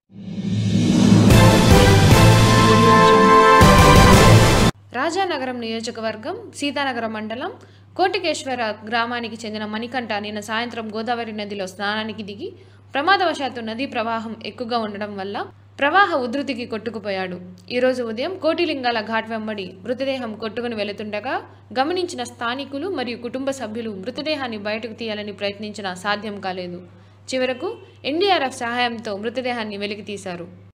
రాజానగరం నియోజకవర్గం సీతానగరం మండలం కోటికేశ్వర గ్రామానికి చెందిన మణికంఠ నిన్న సాయంత్రం గోదావరి నదిలో స్నానానికి దిగి ప్రమాదవశాత్తు నదీ ప్రవాహం ఎక్కువగా ఉండడం వల్ల ప్రవాహ ఉధృతికి కొట్టుకుపోయాడు ఈరోజు ఉదయం కోటిలింగాల ఘాట్ వెంబడి మృతదేహం కొట్టుకుని వెళుతుండగా గమనించిన స్థానికులు మరియు కుటుంబ సభ్యులు మృతదేహాన్ని బయటకు తీయాలని ప్రయత్నించినా సాధ్యం కాలేదు చివరకు ఎన్డీఆర్ఎఫ్ సహాయంతో మృతదేహాన్ని వెలికి తీశారు